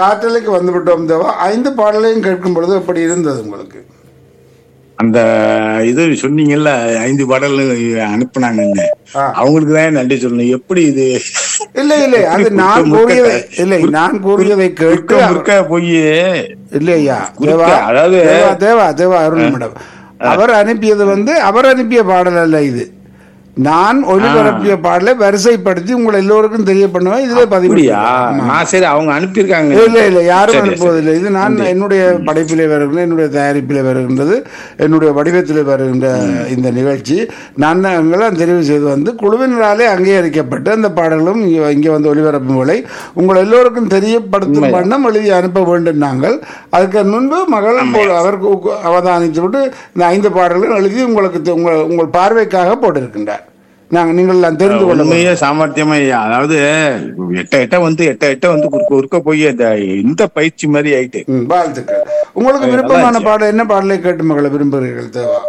காற்றலைக்கு வந்து விட்டோம் தேவா ஐந்து பாடலையும் கேட்கும் பொழுது எப்படி இருந்தது உங்களுக்கு அந்த இது சொன்னீங்கல்ல ஐந்து பாடல் அனுப்புனாங்கன்னு ஆ. அவங்களுக்கு தான் நன்றி சொல்லணும் எப்படி இது இல்லை இல்லை அது நான் முறுக்க- கூறியதை இல்லை நான் கூறியதை கேட்டு முறுக்க முறுக்க போய் இல்லையா குறுக்க, தேவா அதாவது- தேவா தேவா தேவா அருள் மேடம் அவர் அனுப்பியது வந்து அவர் அனுப்பிய பாடல் அல்ல இது நான் ஒளிபரப்பிய பாடலை வரிசைப்படுத்தி உங்களை எல்லோருக்கும் தெரிய பண்ணுவேன் இதுல பதிவு அப்படியா நான் சரி அவங்க அனுப்பியிருக்காங்க இல்ல இல்ல யாரும் சரி, அனுப்புவதில்லை இது நான் என்னுடைய படைப்பிலே வருகின்ற என்னுடைய தயாரிப்பிலே வருகின்றது என்னுடைய வடிவத்திலே வருகின்ற இந்த நிகழ்ச்சி நான் எங்கெல்லாம் தெரிவு செய்து வந்து குழுவினராலே அங்கீகரிக்கப்பட்டு அந்த பாடல்களும் இங்க- இங்கே வந்து ஒளிபரப்பும் வேலை உங்கள் எல்லோருக்கும் தெரியப்படுத்தும் வண்ணம் எழுதி அனுப்ப வேண்டும் நாங்கள் அதுக்கு முன்பு மகள் போ- அவர் கு- அவதானித்து விட்டு இந்த ஐந்து பாடல்களும் எழுதி உங்களுக்கு தெ- உங்கள் உங்கள் பார்வைக்காக போட்டிருக்கின்றார் நாங்கள் நீங்கள் எல்லாம் தெரிந்து கொள்ள உண்மையே சாமர்த்தியமா ஐயா. அதாவது எட்ட எட்ட வந்து எட்ட எட்ட வந்து குறுக்க குறுக்க போய் அந்த இந்த பயிற்சி மாதிரி ஆயிட்டு ம், வாழ்த்துக்கள் உங்களுக்கு நல்லா விருப்பமான இருந்துச்சு. பாடல் என்ன பாடலை கேட்டு மகளை விரும்புகிறீர்கள் தேவா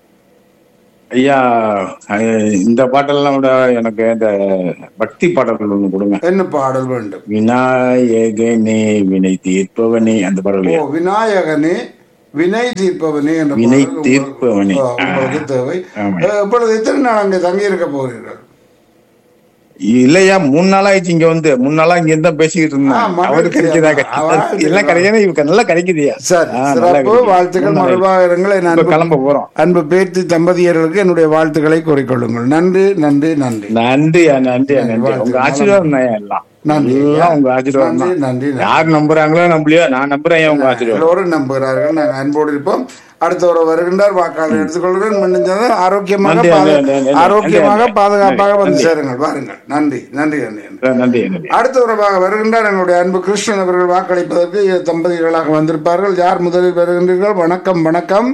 ஐயா அஹ், இந்த பாட்டெல்லாம் விட எனக்கு இந்த பக்தி பாடல்கள் ஒண்ணு கொடுங்க என்ன பாடல் வேண்டும் விநாயகனே வினை தீர்ப்பவனே அந்த பாடல் ஓ ஐயா. விநாயகனே வினை தீர்ப்பவனே என்ற வினை பாடல் உங்களுக்கு- தீர்ப்பவனே. ஆ, உங்களுக்கு தேவை ஆமா. அஹ், இப்பொழுது எத்தனை நாள் அங்கே தங்கி இருக்க போகிறீர்கள் இல்லையா மூணு நாளா ஆயிடுச்சு இங்க வந்து மூணு நாளா இங்க இருந்தா பேசிக்கிட்டு ஆ, இருந்தேன் மகள் அவரு கிடைக்குதா கிடையாது. எல்லாம் கிடைக்கணும் இவங்க நல்லா கிடைக்குதுயா சரி ஆ, நல்லா சிறப்பு கிடைக்குது. வாழ்த்துக்கள் மூணு நாள் மகிழ்வாக இருங்கள் என் இப்ப அன்பு கிளம்ப போறோம் அன்பு பேத்தி தம்பதியர்களுக்கு என்னுடைய வாழ்த்துக்களை கூறிக்கொள்ளுங்கள் நன்றி நன்றி நன்றி நன்றியா நன்றியா நன்றி உங்க ஆசீர்வாதம் தான் எல்லாம் நன்றி. எல்லாம் உங்க ஆசீர்வாதம் நன்றி தான் நன்றி நன்றி. யார் நம்புறாங்களோ நம்பலையோ நான் நம்புறேன் ஐயா உங்க ஆசீர்வாதம் எல்லோரும் நம்புகிறார்கள் நாங்கள் அன்போடு இருப்போம் அடுத்த ஒரு வருகின்றார் வாக்காளர் எடுத்துக்கொள்கிறேன் முடிஞ்சது ஆரோக்கியமாக நன்றி, பாது- நன்றி, நன்றி, ஆரோக்கியமாக நன்றி, பாதுகாப்பாக வந்து நன்றி. சேருங்கள் வாருங்கள் நன்றி நன்றி நன்றி நன்றி நன்றி நன்றி அடுத்த உறவாக வருகின்றார் எங்களுடைய அன்பு கிருஷ்ணன் அவர்கள் வாக்களிப்பதற்கு இரு தம்பதிகளாக வந்திருப்பார்கள் யார் முதலில் வருகின்றீர்கள் வணக்கம் வணக்கம்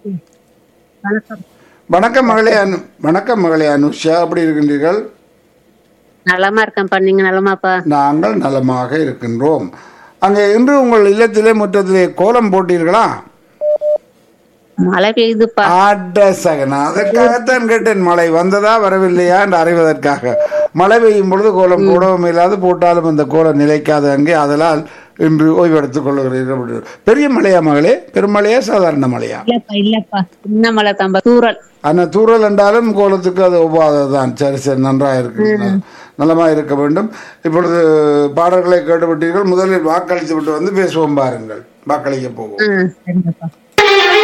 வணக்கம் மகளே அனு வணக்கம் மகளே அனுஷா எப்படி இருக்கின்றீர்கள் நலமா இருக்கேன்ப்பா நீங்க நலமாப்பா நாங்கள் நலமாக இருக்கின்றோம் அங்கே இன்று உங்கள் இல்லத்திலே முற்றத்திலே கோலம் போட்டீர்களா மழை பெய்யுதுப்பா ஆட்ட சகனா அதற்காகத்தான் கேட்டேன் மழை வந்ததா வரவில்லையா என்று அறிவதற்காக மழை பெய்யும் பொழுது கோலம் போடவும் இல்லாது போட்டாலும் அந்த கோலம் நிலைக்காது அங்கே அதனால் இன்று ஓய்வெடுத்துக் கொள்ளுகிறீர்கள் அப்படின்னு. பெரிய மழையா மகளே பெருமழையா சாதாரண மழையா இல்லப்பா இல்லப்பா சின்ன மழை தான்பா தூரல் ஆனா தூரல் என்றாலும் கோலத்துக்கு அது ஒவ்வாததுதான் சரி சரி நன்றாக இருக்கு நலமா இருக்க வேண்டும் இப்பொழுது பாடல்களை கேட்டுவிட்டீர்கள் முதலில் வாக்களித்து விட்டு வந்து பேசுவோம் பாருங்கள் வாக்களிக்க போவோம் ம் சரிங்கப்பா